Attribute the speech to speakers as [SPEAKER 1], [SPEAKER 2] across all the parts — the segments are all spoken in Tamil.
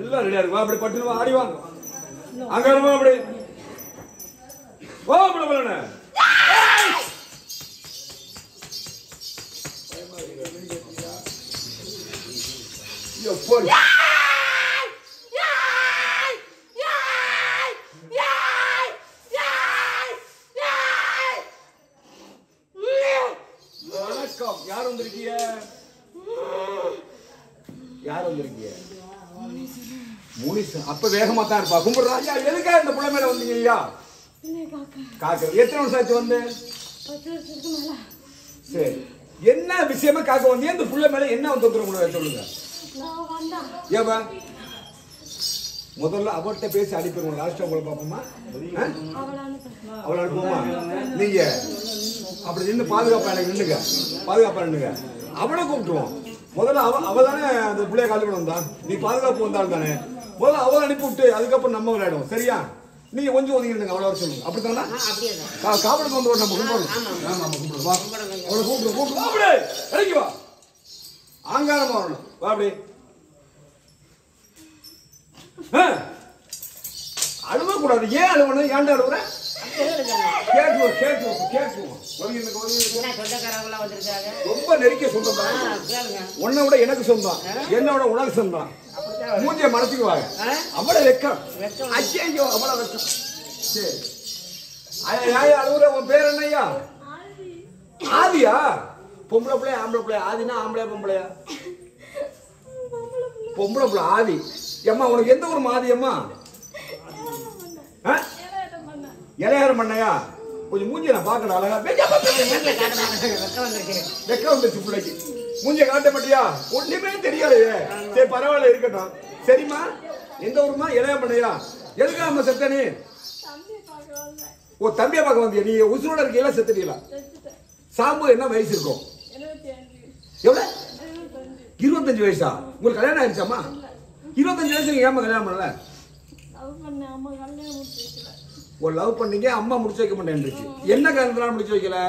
[SPEAKER 1] எல்லாம் ரெடியா இருக்கு வா அப்படி பட்டு வா ஆடி வாங்க அங்க வருமா அப்படி வா அப்படி போலண்ணே போடி வணக்கம் யார் வந்திருக்கீங்க யார் வந்திருக்கீங்க முனிசு அப்ப வேகமா தான் இருப்பா கும்பிடுறா ஐயா எதுக்காக இந்த புள்ள மேல வந்தீங்க ஐயா காக்க எத்தனை வருஷம் ஆச்சு வந்து சரி என்ன விஷயமா காக்க வந்தீங்க இந்த புள்ள மேல என்ன தொந்தரவு முடியாது சொல்லுங்க ஏப்பா முதல்ல அவர்கிட்ட பேசி அனுப்பிடுவோம் லாஸ்ட் உங்களை பார்ப்போமா ஆ? அவளை அனுப்புவோமா நீங்க அப்படி நின்று பாதுகாப்பா எனக்கு நின்னுங்க பாதுகாப்பா நின்னுங்க அவளை கூப்பிட்டுருவோம் முதல்ல அவ அவ தானே அந்த பிள்ளைய காலி பண்ண வந்தா நீ பாதுகாப்பு வந்தாள் தானே முதல்ல அவளை அனுப்பி விட்டு அதுக்கப்புறம் நம்ம விளையாடுவோம் சரியா நீங்க கொஞ்சம் ஒதுங்கிடுங்க அவ்வளோ வர சொல்லுங்க அப்படித்தானே கா- காவலுக்கு வந்து நம்ம கும்பிடுவோம் ஆமா ஆமா கும்பிடுவோம் வா அவளை கூப்பிடு கூப்பிடு வா அப்படியே இறங்கி வா ஆங்காரமா வரணும் வா அப்படி ஆ. அழுவ கூடாது ஏன் அழுவணும் ஏன்டா அழுவுற கேட்டுவோம் கேட்டுவோம் கேட்டுவோம் ஒதுங்கிருங்க, ஒதுங்கிருங்க.
[SPEAKER 2] என்ன சொந்தக்காரங்களா வந்திருக்காங்க
[SPEAKER 1] ரொம்ப நெருக்கிய சொந்தம் தான்
[SPEAKER 2] ஆ, கேளுங்க
[SPEAKER 1] உன்னை விட எனக்கு சொந்தம் என்னை விட உனக்கு சொந்தம் மூஞ்சிய மறைச்சுக்குவாங்க அவ்வளவு வெக்கம்
[SPEAKER 2] வெக்கம்.
[SPEAKER 1] ஐயோ அவ்வளவு வெக்கம் சரி ஐயா ஐயா அழுகுற உன் பேர் என்னய்யா ஆதியா பொம்பளை பிள்ளையா ஆம்பளை பிள்ளையா ஆதினா ஆம்பளையா பொம்பளையா பொம்பளை பிள்ளை ஆதி ஏம்மா உனக்கு எந்த ஊர் ஆதி அம்மா இளையார மண்ணையா கொஞ்சம் மூஞ்சி நான் பார்க்கணும் அழகா
[SPEAKER 2] வீட்டுல காட்ட மாட்டாங்க வெக்கம் வந்திருக்கு
[SPEAKER 1] வெக்க வந்துச்சு பிள்ளைக்கு மூஞ்ச காட்ட மாட்டியா ஒண்ணுமே தெரியாதையே சரி பரவாயில்ல இருக்கட்டும் சரிம்மா எந்த ஊருமா இளைய பண்ணையா எதுக்கு அம்மா செத்த நீ ஓ தம்பியா பார்க்க வந்தியா நீ உசுரோட இருக்கீங்களா செத்துட்டீங்களா சாம்பு என்ன வயசு இருக்கும் எவ்வளவு இருபத்தஞ்சு வயசா உங்களுக்கு கல்யாணம் ஆயிடுச்சாம்மா இருபத்தஞ்சு வயசு நீங்க ஏமா கல்யாணம் பண்ணல ஒரு லவ் பண்ணீங்க அம்மா முடிச்சு வைக்க மாட்டேன்ருச்சு என்ன காரணத்தினால முடிச்சு வைக்கல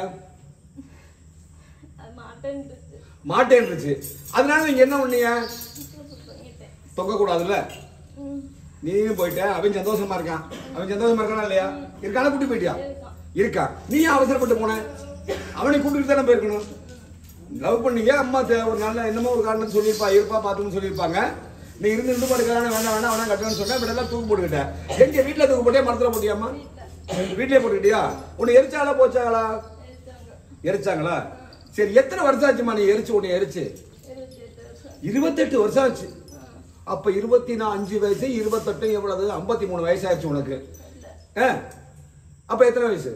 [SPEAKER 1] மாட்டேன்ருச்சு அதனால நீங்க என்ன பண்ணீங்க தொங்க கூடாதுல்ல நீயும் போயிட்ட அவன் சந்தோஷமா இருக்கான் அவன் சந்தோஷமா இருக்கானா இல்லையா இருக்கானா கூட்டி போயிட்டியா இருக்கா நீ ஏன் அவசரப்பட்டு போன அவனை கூட்டிட்டு தானே போயிருக்கணும் லவ் பண்ணீங்க அம்மா தே- ஒரு நல்ல என்னமோ ஒரு காரணம் சொல்லியிருப்பா இருப்பா பார்த்துன்னு சொல்லியிருப்பாங்க நீ இருந்து இருந்து படுக்கிறான வேண்டாம் வேண்டாம் வேணாம் கட்டணும்னு சொன்னா இப்படி எல்லாம் தூக்கு போட்டுக்கிட்டேன் எங்க வீட்டுல தூக்கு போட்டே மரத்துல போட்டியாமா வீட்லயே போட்டுக்கிட்டியா உன்னை எரிச்சாங்களா போச்சாங்களா எரிச்சாங்களா சரி எத்தனை வருஷம் ஆச்சுமா நீ எரிச்சு உன்னை எரிச்சு இருபத்தெட்டு வருஷம் ஆச்சு அப்ப இருபத்தி நா அஞ்சு வயசு இருபத்தெட்டு எவ்வளவு ஐம்பத்தி மூணு வயசு ஆச்சு உனக்கு ஆ? அப்ப எத்தனை வயசு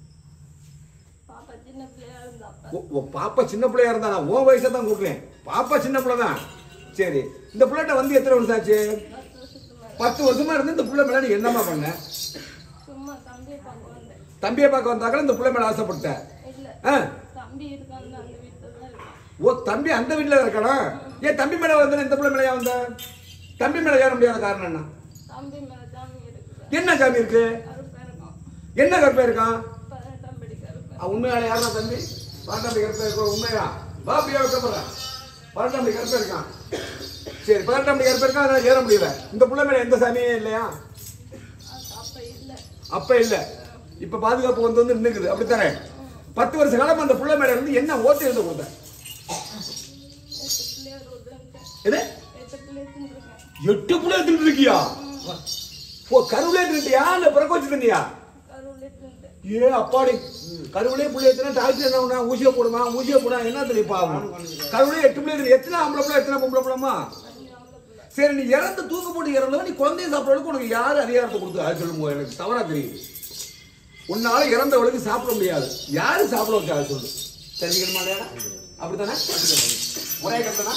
[SPEAKER 1] ஓ, ஓ, பாப்பா சின்ன பிள்ளையா இருந்தானா உன் வயசை தான் கூப்பிடுறேன் பாப்பா சின்ன பிள்ளை தான் சரி இந்த பிள்ளைகிட்ட வந்து எத்தனை வருஷம் ஆச்சு பத்து வருஷமா இருந்து இந்த பிள்ளை மேல நீ என்னம்மா பண்ண
[SPEAKER 3] சும்மா தம்பியை பார்க்க வந்தேன்
[SPEAKER 1] தம்பியை பார்க்க வந்தாக்க இந்த பிள்ளை மேல ஆசைப்பட்ட
[SPEAKER 3] இல்ல
[SPEAKER 1] ஆ?
[SPEAKER 3] தம்பி இருக்கான்னு அந்த வீட்டுல தான் இருக்கான்
[SPEAKER 1] ஓ தம்பி அந்த வீட்டுல இருக்கணும் ஏன் தம்பி மேல வந்து இந்த பிள்ளை மேல ஏன் வந்த தம்பி மேல ஏற முடியாத காரணம் என்ன
[SPEAKER 3] தம்பி மேல ஜாமி இருக்குது
[SPEAKER 1] என்ன சாமி இருக்கு
[SPEAKER 3] கருப்பா இருக்கும்
[SPEAKER 1] என்ன கற்பை இருக்கான்
[SPEAKER 3] பதினெட்டாம் படி கருப்பா
[SPEAKER 1] அஹ் உண்மையால யாரா தம்பி பன்னெண்டாம் கற்பை இருக்க உண்மையா பாப்பியா வைக்கப்படுறேன் பன்னெண்டாம் கற்பை இருக்கான் சரி பன்னெண்டாம் கற்பை இருக்கா அதனால ஏற முடியல இந்த பிள்ளை மேல எந்த சாமியும் இல்லையா
[SPEAKER 3] அது அப்ப இல்ல
[SPEAKER 1] அப்ப இல்ல இப்ப பாதுகாப்பு வந்து வந்து நின்னுக்குது அப்படித்தானே பத்து வருஷ காலம் அந்த பிள்ளை மேல இருந்து என்ன ஓட்டு எழுத கொடுத்த
[SPEAKER 3] எட்டு பிள்ளைய ரோதுன்ட்டு
[SPEAKER 1] எது
[SPEAKER 3] எட்டு பிள்ளைய தின்றுருக்கேன்
[SPEAKER 1] எட்டு பிள்ளை எடுத்துட்டு இருக்கியா ஓ கருவிலே எடுத்துட்டியா இல்ல பிறக்க வச்சு தின்னியா
[SPEAKER 3] கருவிலே தின்ட்டு
[SPEAKER 1] ஏ அப்பாடி கருவிலே புள்ளி எத்தனை டாக்டர் என்ன பண்ணா ஊசியை போடுமா ஊசியை போடா என்ன தெரியும் பாவம் கருவிலே எட்டு பிள்ளை இருக்கு. எத்தனை ஆம்பளை பிள்ளை எத்தனை பொம்பளை பிள்ளைமா சரி நீ இறந்து தூக்கு போட்டு இறந்தவன் நீ குழந்தைய சாப்பிடறதுக்கு உனக்கு யார் அதிகாரத்தை கொடுத்து அது சொல்லுங்க எனக்கு தவறா தெரியுது உன்னால இறந்தவளுக்கு சாப்பிட முடியாது யாரு சாப்பிட வச்சா அது சொல்லு தெரிஞ்சுக்கணுமா இல்லையா அப்படித்தானே ஒரே கட்டணா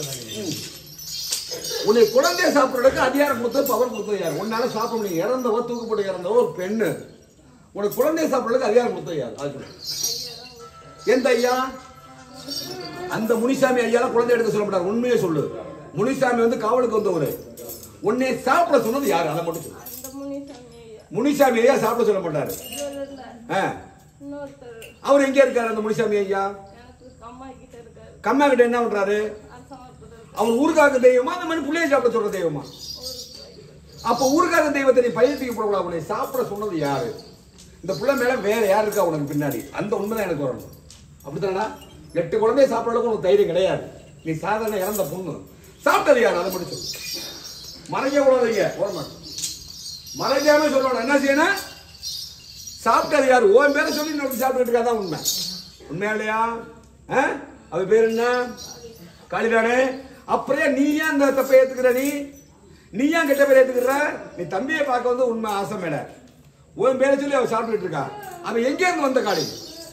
[SPEAKER 1] உன்னை குழந்தைய சாப்பிடறதுக்கு அதிகாரம் கொடுத்தது பவர் கொடுத்தது யார் உன்னால சாப்பிட முடியும் இறந்தவோ தூக்கப்பட்டு இறந்தவோ ஒரு பெண்ணு உனக்கு குழந்தைய சாப்பிடறதுக்கு அதிகாரம் கொடுத்தது யார் அது சொல்லு எந்த ஐயா அந்த முனிசாமி ஐயால குழந்தை எடுக்க சொல்ல மாட்டார் உண்மையை சொல்லு முனிசாமி வந்து காவலுக்கு வந்தவர் உன்னை சாப்பிட சொன்னது யார் அதை மட்டும் சொல்லு
[SPEAKER 3] அந்த முனிசாமி ஐயா
[SPEAKER 1] முனிசாமி ஐயா சாப்பிட சொல்ல மாட்டாரு
[SPEAKER 3] இவர் இல்ல
[SPEAKER 1] ஆ.
[SPEAKER 3] இன்னொருத்தர்
[SPEAKER 1] அவர் எங்க இருக்காரு அந்த முனிசாமி ஐயா
[SPEAKER 3] எனக்கு அம்மா கிட்ட இருக்காரு
[SPEAKER 1] கம்மா கிட்ட என்ன பண்றாரு
[SPEAKER 3] அரசாங்கத்தில் இருக்காரு
[SPEAKER 1] அவன் ஊருக்காக தெய்வமா அந்த மாதிரி புள்ளைய சாப்பிட சொல்ற தெய்வமா அப்ப ஊருக்காக தெய்வத்தை நீ பயிற்சிக்கு போடக்கூடாது உன்னை சாப்பிட சொன்னது யாரு இந்த புள்ள மேல வேற யார் இருக்கா உனக்கு பின்னாடி அந்த உண்மைதான் எனக்கு வரணும் அப்படித்தானா எட்டு குழந்தைய சாப்பிட அளவுக்கு உனக்கு தைரியம் கிடையாது நீ சாதாரண இறந்த பொண்ணு சாப்பிட்டது யார் அதை முடிச்சு மறைக்க கூடாதீங்க ஓரமாட்டேன் மறைக்காம சொல்லணும் என்ன செய்யணும் சாப்பிட்டது யாரு உன் பேரை சொல்லி இன்னொரு சாப்பிட்டுட்டு இருக்கா தான் உண்மை உண்மையா இல்லையா ஆ? அவ பேர் என்ன காளிதானே அப்புறம் நீ ஏன் அந்த தப்பை ஏத்துக்கிற நீ நீ ஏன் கெட்ட பேர் ஏத்துக்கிற நீ தம்பியை பார்க்க வந்து உண்மை ஆசை மேல உன் பேரை சொல்லி அவ சாப்பிட்டுட்டு இருக்கா அவன் எங்க இருந்து வந்த காளி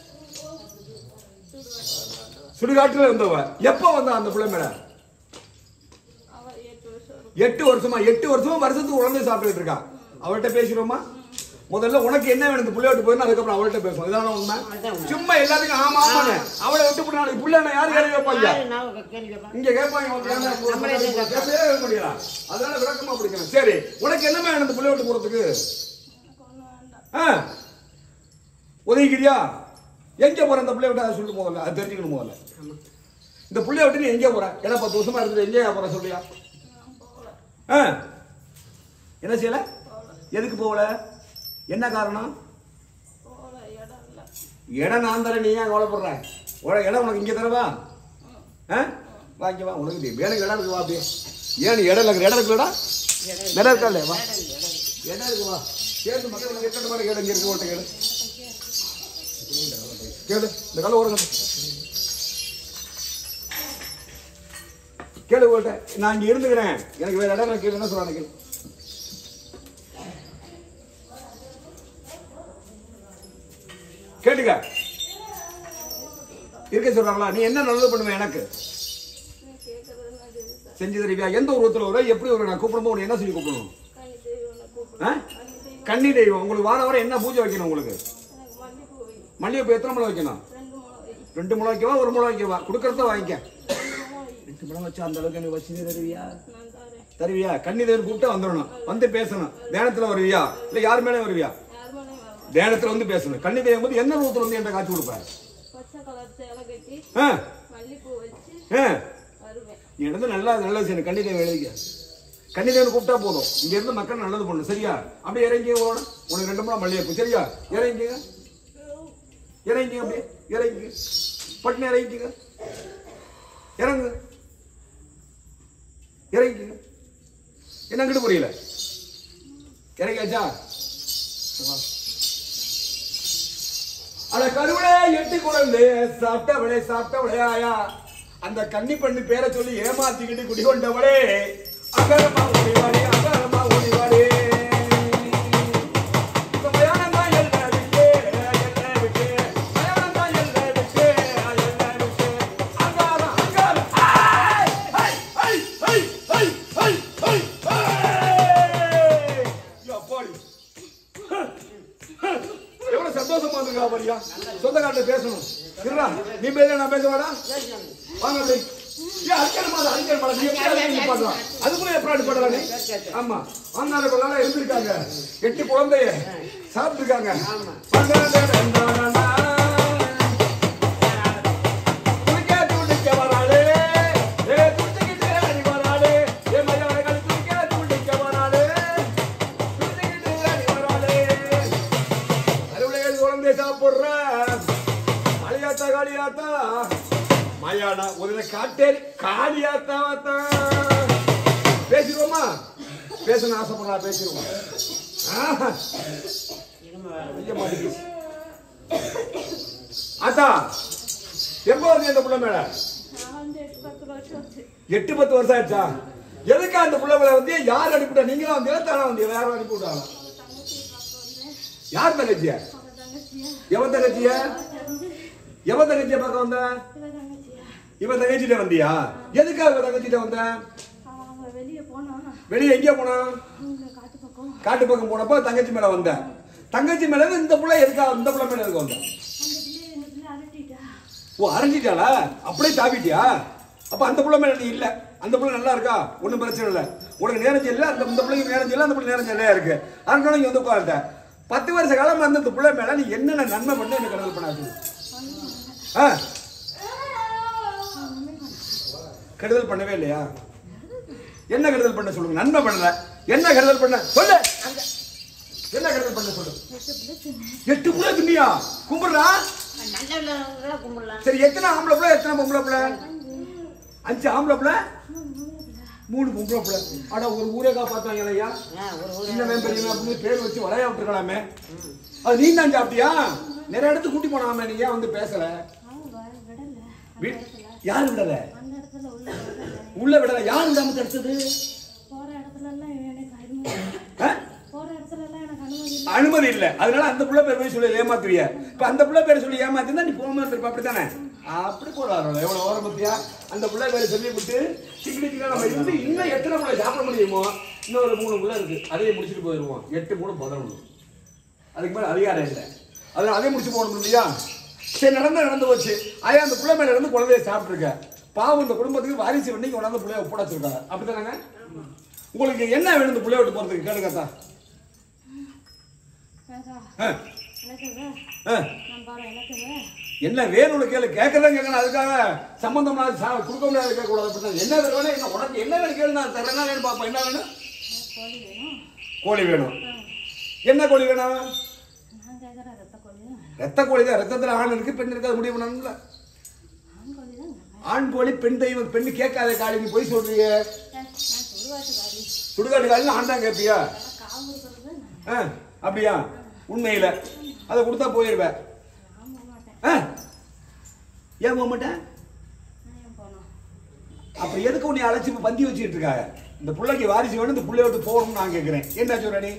[SPEAKER 1] சுடுகாட்டுல வந்தவ எப்ப வந்தா அந்த பிள்ளை மேல
[SPEAKER 3] அவ எட்டு வருஷம் இருக்கும்.
[SPEAKER 1] எட்டு வருஷமா எட்டு வருஷமா வருஷத்துக்கு குழந்தை சாப்பிட்டுட்டு இருக்கா அவள்கிட்ட பேசுறோமா முதல்ல உனக்கு என்ன வேணும் இந்த புள்ளைய விட்டு போயிருந்து அதுக்கப்புறம் அவள்கிட்ட பேசுவோம் இதான உண்மை சும்மா எல்லாத்துக்கும் ஆமா ஆமான்னு அவளை விட்டு போட்டு நாளைக்கு புள்ள என்ன யாரு கேள்வி வைப்பாங்க
[SPEAKER 2] யாரு நான் ஒரு கேள்வி கேட்பேன்
[SPEAKER 1] இங்க கேட்பாங்க உனக்கு என்ன
[SPEAKER 2] நம்மளே எதுவும் கேட்போம்.
[SPEAKER 1] பேசவே முடியல அதனால விளக்கமா பிடிக்கணும் சரி உனக்கு என்ன வேணும் இந்த புள்ளைய விட்டு போறதுக்கு
[SPEAKER 3] எனக்கு ஒண்ணும் வேண்டாம்
[SPEAKER 1] ஆ? ஒதுங்கிக்கிறியா எங்க போற இந்த பிள்ளைய விட்டு அதை சொல்லு முதல்ல அது தெரிஞ்சுக்கணும் முதல்ல இந்த புள்ளைய விட்டு நீ எங்க போற ஏன்னா பத்து வருஷமா இருக்குது எங்க போற சொல்லியா
[SPEAKER 3] நான் போகல
[SPEAKER 1] ஆ? என்ன செய்யல எதுக்கு போகல என்ன காரணம்
[SPEAKER 3] போகல இடம் இல்லை
[SPEAKER 1] இடம் நான் தரேன் நீ ஏன் கவலைப்படுற உன இடம் உனக்கு இங்கே தரவா ஆ வாங்கி வா உனக்கு தெரியும். வேணுங்க இடம் இருக்கு வா அப்படியே ஏன் நீ இடம் இருக்கு இடம் இருக்குல்லடா இடம் இருக்கா இல்லையா வா இடம் இருக்கு வா கேட்டு மக்கள் உனக்கு எத்தனை மாதிரி கேடு இங்கே இருக்கு உன்கிட்ட கேடு கேளு இந்த காலம் ஓரங்க கேளு உங்கள்கிட்ட நான் இங்கே இருந்துக்கிறேன் எனக்கு வேற இடம் கேளு என்ன சொல்றாங்க கேளு கேட்டுக்க இருக்க சொல்றாங்களா நீ என்ன நல்லது பண்ணுவ எனக்கு
[SPEAKER 3] நீ கேட்கறது நான் தெரியுதா
[SPEAKER 1] செஞ்சு தருவியா எந்த உருவத்தில் வர எப்படி ஒரு நான் கூப்பிடும்போது உன்னை என்ன சொல்லி கூப்பிடணும்
[SPEAKER 3] கனி தேவி உன்னை
[SPEAKER 1] ஆ?
[SPEAKER 3] கூப்பிடுறேன் கனி தேவி
[SPEAKER 1] கன்னி தெய்வம் உங்களுக்கு வார வாரம் என்ன பூஜை வைக்கணும் உங்களுக்கு
[SPEAKER 3] எனக்கு மல்லிப்பூ வை
[SPEAKER 1] மல்லிகைப்பூ எத்தனை முளை வைக்கணும்
[SPEAKER 3] ரெண்டு மூணு வை
[SPEAKER 1] ரெண்டு முளை வைக்கவா ஒரு முளை வைக்கவா கொடுக்கறத வாங்கிக்க
[SPEAKER 3] ரெண்டு மூணு வை
[SPEAKER 1] ரெண்டு முளை வச்சா அந்த அளவுக்கு எனக்கு வச்சு தருவியா
[SPEAKER 3] நான் தரேன்
[SPEAKER 1] தருவியா கன்னி தேவன் கூப்பிட்டா வந்துடணும் வந்து பேசணும் தியானத்துல வருவியா இல்ல யார் மேலே வருவியா
[SPEAKER 3] யார் மேலேயும் வரலாம்
[SPEAKER 1] தியானத்துல வந்து பேசணும் கன்னி தெய்வம் வந்து என்ன ரூபத்துல வந்து என்கிட்ட காட்சி கொடுப்பாரு
[SPEAKER 3] பச்சை கலர் சேலை கட்டி
[SPEAKER 1] ஆ
[SPEAKER 3] மல்லிப்பூ வச்சு
[SPEAKER 1] ஆ
[SPEAKER 3] வருவேன்
[SPEAKER 1] நீ இடத்துல நல்லா நல்லது செய்யணும் கன்னிதேவன் எழுதிக்க கன்னிதேவன் கூப்பிட்டா போதும் இங்க இருந்து மக்கள் நல்லது பண்ணணும் சரியா அப்படியே இறங்கி ஓடணும் உனக்கு ரெண்டு மூணு மல்லிகைப்பூ சரியா இறங்கிங்க இறங்கிங்க அப்படியே இறங்கிங்க பட்டுன்னு இறங்கிங்க இறங்கு இறங்கிங்க என்ன கிட்ட புரியல இறங்கியாச்சா வா. அட கருவிலே எட்டு குழந்தை சாப்பிட்டவளே சாப்பிட்டவளே ஆயா அந்த கன்னி பெண்ணு பேரை சொல்லி ஏமாத்திக்கிட்டு குடிகொண்டவளே அகரமா ஓடிவாடி அகரமா ஓடிவாடி இந்த மயானம்தான் எல்லை விட்டு, எல்லை விட்டு, மயானம்தான் எல்லை விட்டு, எல்லை விட்டு, அங்காரம், அங்காரம், ஐ, ஐ, ஐ, ஐ, ஐ, ஐ, ஐ, ஐ. எப்பாடி. எவ்வளவு சந்தோஷமா இருக்கா பாரியா சொந்தக்காரட்ட பேசணும் இருடா நீ பேச நான் பேச வேடா வாங்க அப்படி ஏன் அடிக்கடி மாதம் அடிக்கடி மாதம் நீ எப்படி அடிக்கடி நீ பாடுறா அதுக்குள்ள எப்படி அடி பாடுறா நீ ஆமா வந்தார கொள்ளால இருந்திருக்காங்க எட்டு குழந்தைய சாப்பிட்டுருக்காங்க துடிக்க துடிக்க வராளே ஏ துடிக்கிட்டே அடி வராளே ஏ மலையாளங்கள் துடிக்க துடிக்க வராளே துடிக்கிட்டே அடி வராளே அறுவடை குழந்தை சாப்பிடுற மலையாத்தா காளியாத்தா மயாடா ஒரு காட்டேரி காளியாத்தா வாத்தா பேசிடுவோமா பேசணும் ஆசைப்படுறா பேசிடுவோம் ஆஹா, வைக்க மாட்டேங்குது. அத்தா எப்போ வந்து இந்த புள்ள மேல
[SPEAKER 3] நான் வந்து எட்டு பத்து வருஷம் ஆச்சு
[SPEAKER 1] எட்டு பத்து வருஷம் ஆயிடுச்சா எதுக்கு அந்த புள்ள மேல வந்து யார் அனுப்பிவிட்டா நீங்களும் வந்தீங்களா தானே வந்தீங்க யாரும் அனுப்பி விட்டாங்க
[SPEAKER 3] தங்கச்சி பார்க்க வந்தேன்
[SPEAKER 1] யார் தங்கச்சியா
[SPEAKER 3] அவ தங்கச்சியா
[SPEAKER 1] எவன் தங்கச்சியா
[SPEAKER 3] தெரிஞ்சு
[SPEAKER 1] எவன் தங்கச்சியை பார்க்க வந்த
[SPEAKER 3] இவ தங்கச்சியா
[SPEAKER 1] இவன் தங்கச்சிட்ட வந்தியா எதுக்காக இவன் தங்கச்சிட்ட வந்த
[SPEAKER 3] அவ அவ வெளியே போனா
[SPEAKER 1] வெளியே எங்கே போனா
[SPEAKER 3] அவங்க காட்டு பக்கம்
[SPEAKER 1] காட்டு பக்கம் போனப்போ தங்கச்சி மேல வந்த தங்கச்சி மேல இருந்து இந்த புள்ள எதுக்கா இந்த புள்ள மேல எதுக்கு வந்த
[SPEAKER 3] அந்த பிள்ளைய இந்த பிள்ளை அரட்டிட்டா
[SPEAKER 1] ஓ அரைஞ்சிட்டாளா அப்படியே தாவிட்டியா அப்ப அந்த புள்ள மேல நீ இல்ல அந்த புள்ள நல்லா இருக்கா ஒண்ணும் பிரச்சனை இல்ல உனக்கு நேரம் இல்ல அந்த இந்த பிள்ளைக்கு நேரம் இல்ல அந்த புள்ள நேரம் இல்லையா இருக்கு அதனால நீ வந்து உட்கார்ந்த பத்து வருஷ காலமா இருந்த இந்த புள்ள மேல நீ என்னென்ன நன்மை பண்ண எனக்கு கடல் பண்ணாது ஆ கெடுதல் பண்ணவே இல்லையா என்ன கெடுதல் பண்ண சொல்லுங்க நன்மை பண்ணல என்ன கெடுதல் பண்ண சொல்லு என்ன கெடுதல் பண்ண சொல்லு எட்டு புள்ள தின்னியா கும்பிடுறா
[SPEAKER 2] நல்ல கும்பிடலாம்
[SPEAKER 1] சரி எத்தனை ஆம்பளை புள்ள எத்தனை பொம்பளை புள்ள அஞ்சு ஆம்பளை புள்ள மூணு பொம்பளை புள்ள அட ஒரு ஊரே காப்பாத்தாங்க ஐயா
[SPEAKER 2] ஆ, ஒரு ஒரு
[SPEAKER 1] சின்ன பெரியவன் அப்படின்னு பேர் வச்சு விளையா விட்டுருக்கலாமே அது நீ தான் சாப்பிட்டியா நிறைய இடத்துக்கு கூட்டி போனாமே நீ ஏன் வந்து பேசல
[SPEAKER 3] அவங்க விடல
[SPEAKER 1] வீ- யாரு விடல
[SPEAKER 3] அந்த இடத்துல உள்ள விடல
[SPEAKER 1] உள்ள விடல யாரு விடாம தடுத்தது
[SPEAKER 3] போற இடத்துல எல்லாம் எனக்கு அனுமதி
[SPEAKER 1] ஆ?
[SPEAKER 3] போற இடத்துல எல்லாம் எனக்கு அனுமதி இல்லை
[SPEAKER 1] அனுமதி இல்ல அதனால அந்த புள்ள பேர் போய் சொல்லி ஏமாத்துவிய இப்ப அந்த புள்ள பேர் சொல்லி ஏமாத்திருந்தா நீ போகாம இருந்திருப்ப அப்படித்தானே அப்படி போறாரு எவ்வளவு ஓரம் பத்தியா அந்த புள்ள பேரை சொல்லி விட்டு சிக்கிடிக்கா நம்ம இருந்து இன்னும் எத்தனை புள்ள சாப்பிட முடியுமோ இன்னும் ஒரு மூணு புள்ள இருக்கு அதையே முடிச்சுட்டு போயிருவோம் எட்டு மூணு பதினொன்று அதுக்கு மேல அதிகாரம் இல்லை அதனால அதையும் முடிச்சு போகணும் இல்லையா சரி நடந்து நடந்து போச்சு ஐயா அந்த புள்ள மேல இருந்து குழந்தைய சாப்பிட்டுருக்க பாவம் இந்த குடும்பத்துக்கு வாரிசு பண்ணி கொண்டாந்து புள்ளைய ஒப்படைச்சிருக்காங்க அப்படித்தானங்க உங்களுக்கு என்ன வேணும் இந்த புள்ளைய விட்டு போறதுக்கு கேளுங்கத்தா
[SPEAKER 3] ஏக்கா,
[SPEAKER 1] ஆ
[SPEAKER 3] எனக்கு வே.
[SPEAKER 1] ஆ
[SPEAKER 3] நான் பாரு எனக்கு வே.
[SPEAKER 1] என்ன வேணும்னு கேளு கேட்கறதான் கேட்கணும் அதுக்காக சம்பந்தம் கொடுக்க முடியாது கேட்க கூடாது அப்படின்னா என்ன வேணும் என்ன உனக்கு என்ன வேணும் கேளு நான் தரேன்னா வேணும் பாப்பா என்ன வேணும்
[SPEAKER 3] எனக்கு கோழி வேணும்
[SPEAKER 1] கோழி வேணும் என்ன கோழி வேணும்
[SPEAKER 3] நான் கேட்குறேன் ரத்த கோழி
[SPEAKER 1] ரத்த கோழி தான் ரத்தத்துல ஆண் இருக்கு பெண் இருக்கு அது முடிவு பண்ணணும்ல
[SPEAKER 3] ஆண் கோழி தான் கேட்குறேன்
[SPEAKER 1] ஆண் கோழி பெண் தெய்வம் பெண்ணு கேட்காத காளி நீ போய் சொல்றீங்க
[SPEAKER 3] நான் சுடுகாட்டு காலி
[SPEAKER 1] சுடுகாட்டு காலின்னு ஆண் தான் கேட்பியா
[SPEAKER 3] அதெல்லாம் காவு இருக்கிறது நான்
[SPEAKER 1] ஆ அப்படியா உண்மையில அதை கொடுத்தா போயிருவேன்
[SPEAKER 3] நான் போக மாட்டேன்
[SPEAKER 1] ஆ ஏன் போக மாட்டேன்
[SPEAKER 3] நான் ஏன் போனோம்
[SPEAKER 1] அப்புறம் எதுக்கு உன்னை அழைச்சி இப்ப பந்தி வச்சுட்டு இருக்காங்க இந்த பிள்ளைக்கு வாரிசு வேணும் இந்த பிள்ளைய விட்டு போகணும்னு நான் கேட்கிறேன் என்ன சொல்ற நீ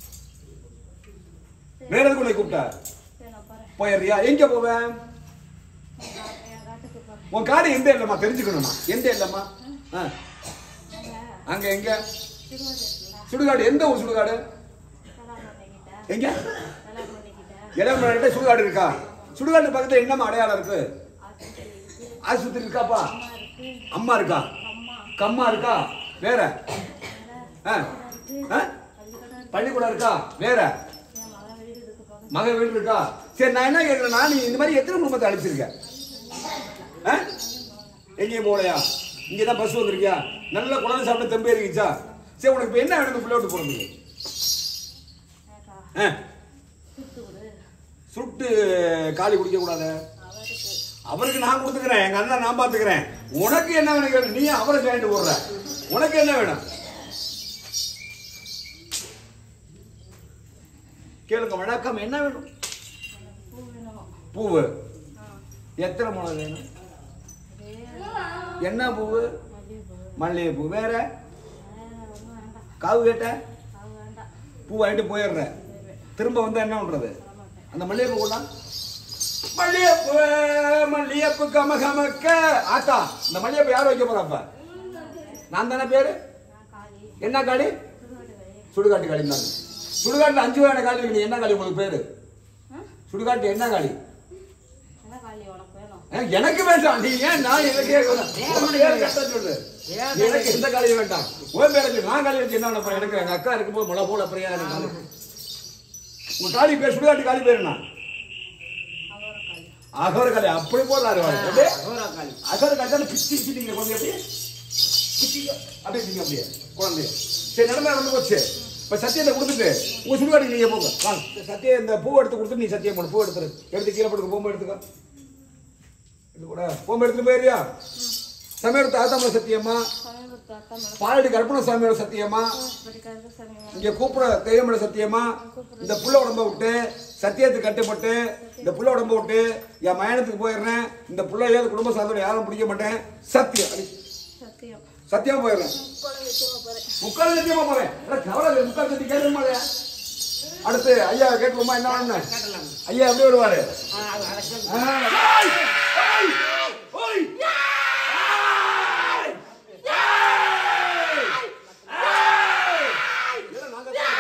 [SPEAKER 1] வேற எதுக்கு உன்னை கூப்பிட்டா
[SPEAKER 3] சரி நான் போகிறேன்
[SPEAKER 1] போயிடுறியா எங்க போவேன்
[SPEAKER 3] என் காட்டுக்கு போகிறேன்
[SPEAKER 1] உன் காடு எந்த இல்லம்மா தெரிஞ்சுக்கணும் நான். எந்த இல்லம்மா ஆ,
[SPEAKER 3] அங்கே
[SPEAKER 1] அங்க எங்க
[SPEAKER 3] சுடுகாடு இருக்குல்ல
[SPEAKER 1] சுடுகாடு எந்த ஊர் சுடுகாடு
[SPEAKER 3] வேளாங்கண்ணிக்கிட்ட
[SPEAKER 1] எங்க
[SPEAKER 3] வேளாங்கண்ணிக்கிட்ட
[SPEAKER 1] இளமலையிட்ட சுடுகாடு இருக்கா சுடுகாடு பக்கத்துல என்னம்மா அடையாளம் இருக்கு
[SPEAKER 3] ஆஸ்பத்திரி இருக்கு
[SPEAKER 1] ஆஸ்பத்திரி இருக்காப்பா
[SPEAKER 3] அம்மா இருக்கு
[SPEAKER 1] அம்மா இருக்கா
[SPEAKER 3] அம்மா
[SPEAKER 1] கம்மா இருக்கா வேற ஆ
[SPEAKER 3] இருக்கு
[SPEAKER 1] ஆ?
[SPEAKER 3] பள்ளிக்கூடம் இருக்கு
[SPEAKER 1] பள்ளிக்கூடம் இருக்கா வேற
[SPEAKER 3] என் மகன் வீடு இருக்கு போக
[SPEAKER 1] மகன் வீடு இருக்கா சரி நான் என்ன கேட்கிறேன்னா நீ இந்த மாதிரி எத்தனை குடும்பத்தை அழைச்சிருக்க ஆ? எங்கேயும் போகலையா இங்கே தான் பஸ் வந்திருக்கியா நல்ல குழந்தை சாப்பிட்டு தெம்பே இருந்துச்சா சரி உனக்கு இப்போ என்ன வேணும் இந்த பிள்ளை விட்டு போகிறதுக்கு
[SPEAKER 3] ஏக்கா
[SPEAKER 1] ஆ
[SPEAKER 3] சுட்டு விடு
[SPEAKER 1] சுட்டு காலி குடிக்க கூடாது
[SPEAKER 3] அவருக்கு
[SPEAKER 1] அவருக்கு நான் கொடுத்துக்கிறேன் எங்க அண்ணன் நான் பார்த்துக்கிறேன் உனக்கு என்ன வேணும் கேளு. நீ அவரை ஜாயிண்ட் போடுற உனக்கு என்ன வேணும் கேளுங்க வணக்கம் என்ன வேணும்
[SPEAKER 3] எனக்கு பூ வேணும்
[SPEAKER 1] பூவு
[SPEAKER 3] ஆ
[SPEAKER 1] எத்தனை முளை வேணும்
[SPEAKER 3] அதே
[SPEAKER 1] என்ன பூவு
[SPEAKER 3] மல்லிகைப்பூ
[SPEAKER 1] மல்லிகைப்பூ வேற
[SPEAKER 3] வேற ஒன்றும் வேண்டாம்
[SPEAKER 1] காவு கேட்ட
[SPEAKER 3] அது வேண்டாம்
[SPEAKER 1] பூ வாங்கிட்டு போயிடுறேன் திரும்ப வந்து என்ன பண்றது
[SPEAKER 3] வரமாட்டேன்
[SPEAKER 1] அந்த மல்லிகைப்பூ கொண்டா மல்லிகைப்பூ மல்லிகைப்பூ கம கமக்க ஆத்தா இந்த மல்லிகைப்பூ யார் வைக்க போறா அப்ப நான் தானே பேரு
[SPEAKER 3] நான் காளி
[SPEAKER 1] என்ன காளி
[SPEAKER 3] சுடுகாட்டு காளி
[SPEAKER 1] சுடுகாட்டு காளி தாங்க சுடுகாட்டுல அஞ்சு வகையான காளி இருக்கு. என்ன காளி உங்களுக்கு பேரு
[SPEAKER 3] ஆ
[SPEAKER 1] சுடுகாட்டு என்ன காளி
[SPEAKER 3] என்ன காளி உனக்கு வேணும்
[SPEAKER 1] ஏன் எனக்கு வேண்டாம் நீ ஏன் நான் எனக்கே உன் பேரை கரெக்டா சொல்லு எனக்கு எந்த காலையும் வேண்டாம் உன் பேரை சொல்லு நான் காலி வச்சு என்ன பண்ண எனக்கு எங்க அக்கா இருக்கும்போது முளை போல அப்புறம் ஏன் எனக்கு காலி? உன் காளி பேர் சுடுகாட்டு காளி பேர் என்ன
[SPEAKER 3] அவர காளி
[SPEAKER 1] அகோர காளி அப்படி போடுறாரு அவரு. அப்படியே
[SPEAKER 2] சோறாக்காளி
[SPEAKER 1] அகோர காளி தான் பிச்சு பிச்சு நீங்க குழந்தை அப்படியே பிச்சு அப்படியே நீங்க அப்படியே குழந்தைய சரி நடந்தா நடந்து போச்சு இப்ப சத்தியத்தை கொடுத்துட்டு உங்க சுடுகாட்டுக்கு நீங்க போங்க வாங்க இந்த சத்தியம் இந்த பூ எடுத்து கொடுத்துட்டு நீ சத்தியம் பண்ணு பூ எடுத்துரு எடுத்து கீழே போட்டு போகும்போது எடுத்துக்கோ இது கூட போகும்போது எடுத்துட்டு போயிருயா சமையல் தாத்தாம சத்தியமா
[SPEAKER 3] சமீபத்து அக்கா மேடம்
[SPEAKER 1] பாலடி கருப்பண சாமியோட சத்தியமா
[SPEAKER 3] படிக்காத சமீபம்
[SPEAKER 1] இங்க கூப்பிட தெய்வமோட சத்தியமா இந்த புள்ள உடம்ப விட்டு சத்தியத்துக்கு கட்டுப்பட்டு இந்த புள்ள உடம்ப விட்டு என் மயணத்துக்கு போயிடுறேன் இந்த புள்ள ஏதாவது குடும்ப சார்ந்தோட யாரும் பிடிக்க மாட்டேன் சத்தியம் அடி.
[SPEAKER 3] சத்தியம்
[SPEAKER 1] சத்தியமா போயிடுறேன்
[SPEAKER 3] முப்பது லட்சமா போறேன்
[SPEAKER 1] முக்கால் சத்தியமா போறேன் அட, கவலை இல்லை, முக்கால் சத்தி கேட்கணுமா இல்லையா? அடுத்து ஐயா கேட்கணுமா என்ன வேணும்
[SPEAKER 2] கேட்டலாம்
[SPEAKER 1] ஐயா எப்படி வருவாரு
[SPEAKER 2] ஆ அது அடக்கம்
[SPEAKER 1] ஆ. ஏய்! ஏய்! ஓய்! ஏய்! ஏய்! இதெல்லாம் நாங்க தான்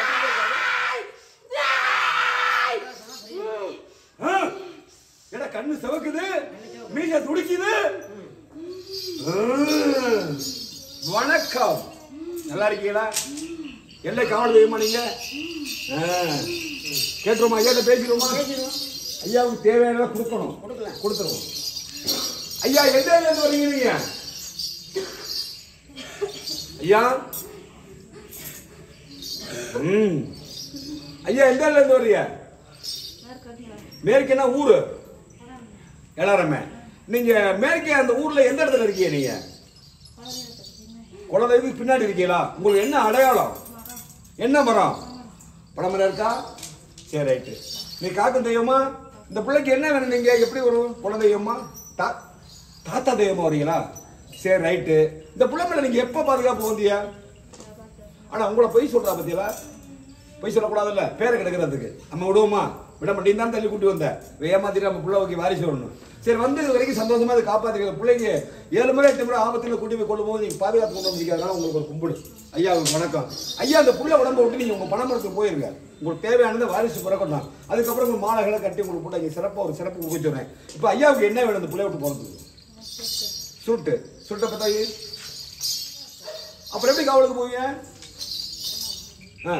[SPEAKER 1] ஆ? ஏடா கண்ணு சிவக்குது மீச துடிக்குது ஆ. வணக்கம் நல்லா இருக்கீங்களா எல்லை காவல் தெய்வமா நீங்க ஆ. கேட்டுருமா ஐயா பேசிடுவோமா ஐயாவுக்கு தேவையானதை கொடுக்கணும்
[SPEAKER 2] கொடுக்கலாம்.
[SPEAKER 1] கொடுத்துருவோம் ஐயா எந்த ஊர்ல இருந்து வரீங்க நீங்க ஐயா ம் ஐயா எந்த ஊர்ல இருந்து வர்றீங்க மேற்கு என்ன ஊரு எலாரமே நீங்க மேற்கே அந்த ஊர்ல எந்த இடத்துல இருக்கீங்க நீங்க குலதெய்வத்துக்கு பின்னாடி இருக்கீங்களா உங்களுக்கு என்ன அடையாளம் என்ன மரம் பழமரம் இருக்கா சரி ரைட்டு நீ காக்கும் தெய்வமா இந்த பிள்ளைக்கு என்ன வேணும் நீங்க எப்படி வரும் குலதெய்வமா தா தாத்தா தெய்வமா வரீங்களா சரி ரைட்டு இந்த பிள்ளை மேல நீங்க எப்போ பாதுகாப்பு வந்தீங்க ஆனா உங்களை பொய் சொல்றா பத்தியலா பொய் சொல்லக்கூடாதுல்ல பேரை கிடக்கிறதுக்கு நம்ம விடுவோமா விட மாட்டேன் தான் தள்ளி கூட்டி வந்தேன் ஏமாத்திட்டு நம்ம பிள்ளை ஓகே வாரிசு வரணும் சரி வந்து இது வரைக்கும் சந்தோஷமா அதை காப்பாத்திக்கிற பிள்ளைங்க ஏழு முறை எட்டு முறை ஆபத்துல கூட்டி போய் கொள்ளும் போது நீங்க பாதுகாத்து கொண்டு வந்திருக்கிறதுனால உங்களுக்கு ஒரு கும்பிடு ஐயா உங்களுக்கு வணக்கம் ஐயா அந்த புள்ள உடம்ப விட்டு நீங்க உங்க பணமரத்துக்கு போயிருங்க உங்களுக்கு தேவையானதை வாரிசு பிறக்கணும் அதுக்கப்புறம் உங்க மாலைகளை கட்டி உங்களுக்கு போட்டு இங்க சிறப்பா ஒரு சிறப்பு கொடுத்துறேன் இப்போ ஐயாவுக்கு என்ன வேணும் அந்த பிள்ளை விட்டு போறதுக்கு சுட்டு சுட்ட பத்தாயி அப்புறம் எப்படி காவலுக்கு போவீங்க ஆ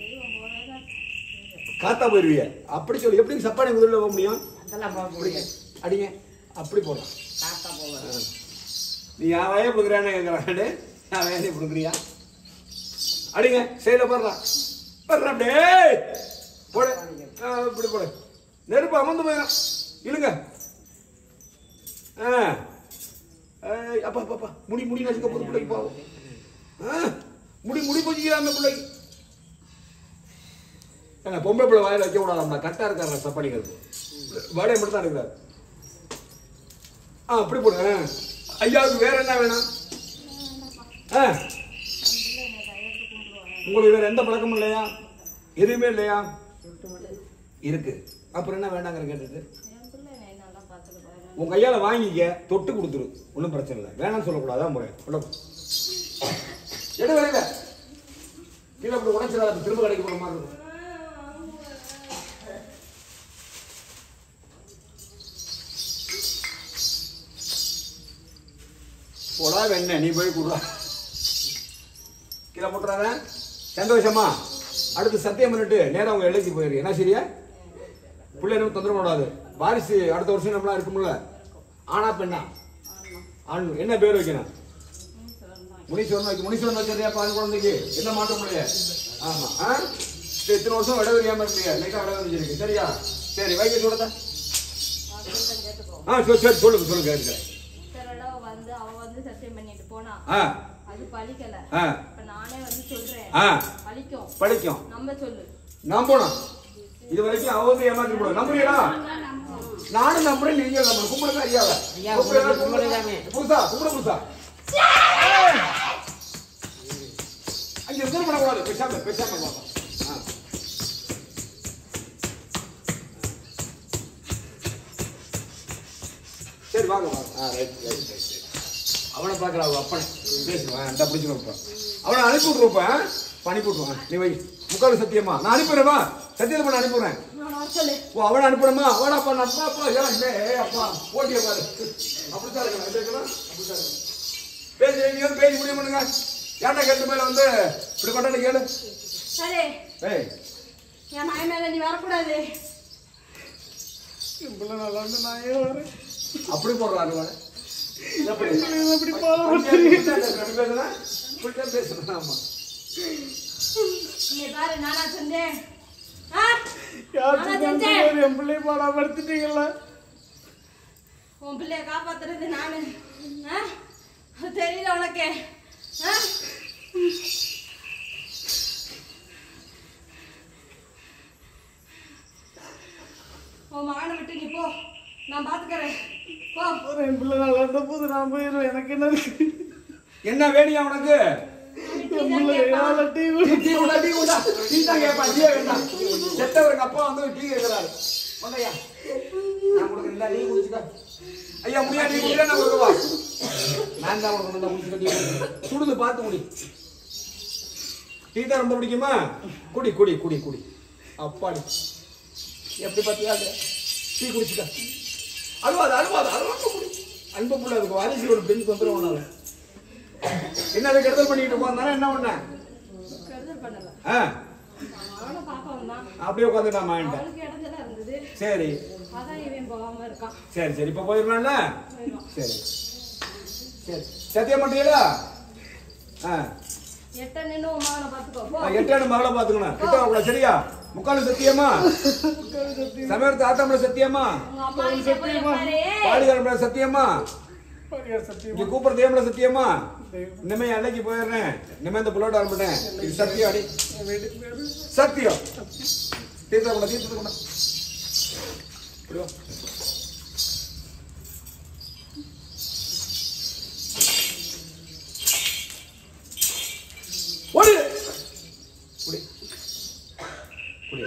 [SPEAKER 1] காத்தா போயிருவீங்க அப்படி சொல்லி எப்படி சப்பானி முதல்ல போக முடியும்
[SPEAKER 2] அதெல்லாம் போக முடியாது
[SPEAKER 1] அடிங்க அப்படி போடலாம்
[SPEAKER 2] தாத்தா போவார்
[SPEAKER 1] நீ என் வய கொடுக்குறான்னு கேட்குறாண்டு என் வயதை கொடுக்குறியா அடிங்க சைடில் போடுறான் போடுறா அப்படியே போடு ஆ இப்படி போடு நெருப்பு அமர்ந்து போயிடும் இழுங்க ஆ ஏய், அப்பா அப்பா அப்பா முடி முடி வச்சுக்க போது பிள்ளைக்கு பாவம் ஆ முடி முடி பொச்சிக்கிறான் அந்த பிள்ளைக்கு ஏங்க பொம்பளை பிள்ளை வாயில வைக்க கூடாது கரெக்டாக இருக்காரு சப்பானிக்கிறது வாடகை மட்டும் தான் இருக்கிறார் ஆ அப்படி போடுங்க ஐயாவுக்கு வேற என்ன வேணும் ஆ உங்களுக்கு வேற எந்த பழக்கமும் இல்லையா எதுவுமே இல்லையா இருக்கு அப்புறம் என்ன வேண்டாங்கிற கேட்டது உன் கையால வாங்கிக்க தொட்டு கொடுத்துரு ஒன்றும் பிரச்சனை இல்லை வேணாம்னு சொல்லக்கூடாது அதான் முறை உள்ள போ. எடு வேலையில கீழே அப்படி உடச்சிடாத அப்ப திரும்ப கடைக்கு போற மாதிரி இருக்கும் போடா வெண்ண நீ போய் குடுறா கீழே போட்டுறாத சந்தோஷமா அடுத்து சத்தியம் பண்ணிட்டு நேரா உங்க எழுதி போயிரு என்ன சரியா பிள்ளை என்ன தொந்தரவு பண்ணாது வாரிசு அடுத்த வருஷம் நம்மளா இருக்கும்ல ஆனா பெண்ணா ஆண் என்ன பேர் வைக்கணும் முனீஸ்வரன் வைக்க முனீஸ்வரன் வச்சதையா பால் குழந்தைக்கு என்ன மாற்றம் முடியாது ஆமா ஆ சரி, இத்தனை வருஷம் விட தெரியாம இருந்தீங்க லைட்டா விட தெரிஞ்சிருக்கு சரியா சரி வைக்க சொல்லுதா ஆ சரி சரி சொல்லுங்க சொல்லுங்க கேட்கிறேன்.
[SPEAKER 3] தடவை வந்து அவ வந்து சத்தியம் பண்ணிட்டு போனா
[SPEAKER 1] ஆ
[SPEAKER 3] அது பலிக்கல
[SPEAKER 1] ஆ
[SPEAKER 3] இப்ப நானே வந்து சொல்றேன்
[SPEAKER 1] ஆ
[SPEAKER 3] பலிக்கும்
[SPEAKER 1] படிக்கும்
[SPEAKER 3] நம்ம சொல்லு
[SPEAKER 1] நான் போனோம் இது வரைக்கும் அவ வந்து ஏமாத்தி போட நம்புறீங்களா நானும் நம்புறேன் நீங்க நம்புறேன் கும்பிடுங்க ஐயாவ
[SPEAKER 2] ஐயா, கும்பிடு, கும்பிடுதாமே.
[SPEAKER 1] புதுசா கும்பிட புதுசா அங்க இருந்து பண்ணக்கூடாது பேசாம பேசாம பார்ப்போம் ஆ. சரி வாங்க வாங்க ஆ ரைட் ரைட் ரைட் அவனை பார்க்கல அவன் அப்பனை பேசுவான் அந்த பிடிச்சிருப்பா அவனை அனுப்பி விட்ருப்பேன் அனுப்பி விட்ருவான் நீ வை முக்கால் சத்தியமா நான் அனுப்பிடுறேன் சத்தியத்தை பண்ண அனுப்பிடுறேன்
[SPEAKER 3] நான் வர சொல்லு
[SPEAKER 1] ஓ அவனை அனுப்பணுமா வாடாப்பா நான் அப்பா அப்பா ஏன் இல்லை ஏ அப்பா ஓட்டிய பாரு அப்படித்தான் இருக்கணும் எப்படி இருக்கணும் அப்படித்தான் இருக்கணும் பேசி நீங்க வந்து பேசி முடிவு பண்ணுங்க ஏன்டா கேட்டு மேல வந்து இப்படி கொண்டாடி கேளு
[SPEAKER 3] சரி
[SPEAKER 1] ஏய்
[SPEAKER 3] என் நாய் மேல நீ வரக்கூடாது
[SPEAKER 1] அப்படி போடுறாரு அவன். எப்படி
[SPEAKER 4] அப்படி போல
[SPEAKER 1] இப்படி பேசுறேன் இப்படித்தான் பேசுறேன் ஆமா
[SPEAKER 3] நீ பாரு நானா சொன்னேன் ஆ?
[SPEAKER 4] யார்
[SPEAKER 3] நானா
[SPEAKER 4] சொன்னாலும்
[SPEAKER 3] செஞ்சேன்
[SPEAKER 4] என் பிள்ளைய பாடாப்படுத்திட்டீங்களா
[SPEAKER 3] உன் பிள்ளைய காப்பாத்துறது நானு ஆ? அது தெரியல உனக்கு ஆ? உன் மகனை விட்டு நீ போ நான் பாத்துக்கறேன் போ
[SPEAKER 4] ஒரு என் பிள்ளை நல்லா இருந்த போது நான் போயிடுவேன் எனக்கு என்ன இருக்கு
[SPEAKER 1] என்ன வேணியா உனக்கு
[SPEAKER 4] என் பிள்ளை ஏழை டீ
[SPEAKER 1] டீ டீ கொண்டா டீ கொண்டா டீ தான் கேட்பான் டீயே வேண்டாம் செத்தவருக்கு அப்பா வந்து டீ கேட்கிறாரு வந்தையா நான் கொடுக்குறேன் நீ குடிச்சுக்க ஐயா முடியா நீ குடிச்சா நான் கொடுக்கவா நான் தான் உனக்கு நல்லா குடிச்சுக்க டீ சுடுது பார்த்து குடி டீ தான் ரொம்ப பிடிக்குமா குடி குடி குடி குடி அப்பாடி எப்படி பார்த்தியா அது? டீ குடிச்சுக்க அழுவாது அழுவாது அழுவாம குடி அன்பு புள்ள அதுக்கு வாரிசு ஒரு பெண் தொந்தரவு பண்ணாத என்ன அதை கெடுதல் பண்ணிட்டு உட்காந்தானே என்ன பண்ண
[SPEAKER 3] கருதல் பண்ணல
[SPEAKER 1] ஆ
[SPEAKER 3] அவனும் பாப்பா வந்தான்
[SPEAKER 1] அப்படியே உட்காந்துட்டான் மாயிட்ட
[SPEAKER 3] அவனுக்கு இடத்துல இருந்தது
[SPEAKER 1] சரி
[SPEAKER 3] அதான் இவன் போகாம இருக்கான்
[SPEAKER 1] சரி சரி இப்போ போயிடலாம்ல
[SPEAKER 3] போயிடுவான்
[SPEAKER 1] சரி சரி சத்தியம் பண்றீங்களா ஆ
[SPEAKER 3] எட்ட நின்னு உன் மகனை பார்த்துக்கோ போ
[SPEAKER 1] நான் எட்டாண்டு மகளை பாத்துக்கணும் கிட்ட வரக்கூடாது சரியா முக்கால் சத்தியமா சமயத்து ஆத்தாம்பள சத்தியமா
[SPEAKER 3] உங்க அம்மா கிட்ட போய் பாரு
[SPEAKER 1] பாடிகாரம்பள சத்தியமா
[SPEAKER 4] பரிகார சத்தியம்
[SPEAKER 1] இங்க கூப்பிடுற தேவல சத்தியமா இனிமே அன்னைக்கு போயிடுறேன் இனிமே இந்த புள்ளோட ஆரம்பிட்டேன் இது சத்தியம் அடி சத்தியம் தீர்த்த கூட தீர்த்த கூட இப்படி வா. ஓடு குடி குடி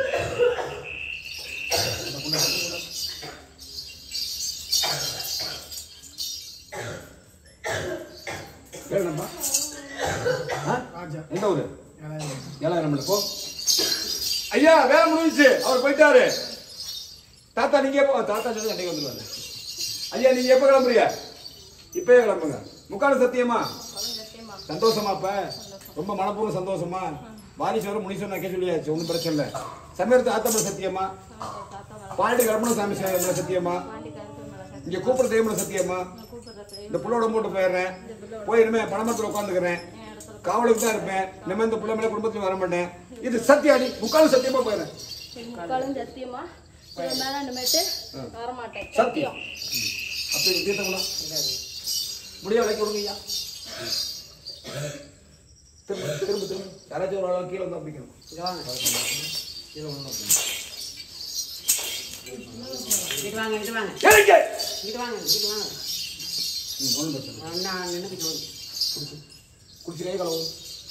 [SPEAKER 1] என்னப்பா
[SPEAKER 4] ராஜா
[SPEAKER 1] எந்த ஊரு
[SPEAKER 4] ஏழாயிரம்.
[SPEAKER 1] ஏழாயிரம் மணி போ ஐயா வேலை முடிஞ்சுச்சு அவர் போயிட்டாரு தாத்தா நீங்க எப்போ தாத்தா சொல்லி அன்னைக்கு வந்துருவாரு ஐயா நீங்க எப்போ கிளம்புறியா இப்பயே கிளம்புங்க முக்கால் சத்தியமா
[SPEAKER 3] சத்தியமா
[SPEAKER 1] சந்தோஷமா இப்ப ரொம்ப மனப்பூர்வ சந்தோஷமா வாரிசு முனிசன் நக்கே சொல்லியாச்சு ஒன்றும் பிரச்சனை இல்லை சமயத்து ஆத்தம சத்தியமா
[SPEAKER 3] தாத்தா மேல
[SPEAKER 1] பாண்டி கருப்பண சாமி ச- சத்தியமா
[SPEAKER 3] பாண்டி கருத்து மேல சத்தியம்
[SPEAKER 1] இங்க கூப்பிடுற தெய்வம் சத்தியமா
[SPEAKER 3] கூப்பிடுறது
[SPEAKER 1] இந்த புள்ளோட போட்டு போயிடுறேன் போய் இனிமே பணமரத்தில் உட்காந்துக்கிறேன் காவலுக்கு தான் இருப்பேன் இனிமே இந்த புள்ள மேல குடும்பத்துல வர மாட்டேன் இது சத்தியாடி முக்கால் சத்தியமா போயிடுறேன்
[SPEAKER 3] முக்காலும் சத்தியமா இவன் மேல இனிமேட்டு வரமாட்டேன்
[SPEAKER 1] சத்தியம் அப்ப இது தீர்த்தங்களா முடிய விலைக்கு விடுங்க ஐயா திரும்ப திரும்ப திரும்ப யாராச்சும் ஒரு ஆள் கீழே வந்து அப்படிக்கணும்
[SPEAKER 2] இங்க வாங்க
[SPEAKER 1] கீழே வந்து அப்படிக்கணும்.
[SPEAKER 2] இங்கிட்டு வாங்க இங்கிட்டு வாங்க
[SPEAKER 1] இறங்க.
[SPEAKER 2] இங்கிட்டு வாங்க இங்கிட்டு வாங்க
[SPEAKER 1] ம், ஒண்ணும் பிரச்சனை இல்லை.
[SPEAKER 2] நான் நின்றுக்கிட்டு வந்து
[SPEAKER 1] குடிச்சு குடிச்சு கை கலவு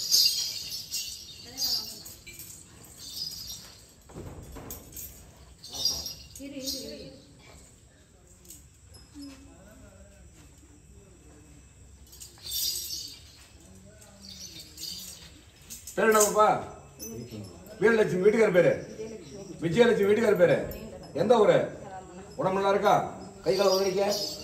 [SPEAKER 1] பேர் என்னப்பா வீரலட்சுமி வீட்டுக்கார பேரு விஜயலட்சுமி வீட்டுக்கார பேரு எந்த ஊரு உடம்பு நல்லா இருக்கா கை கால உதறிக்க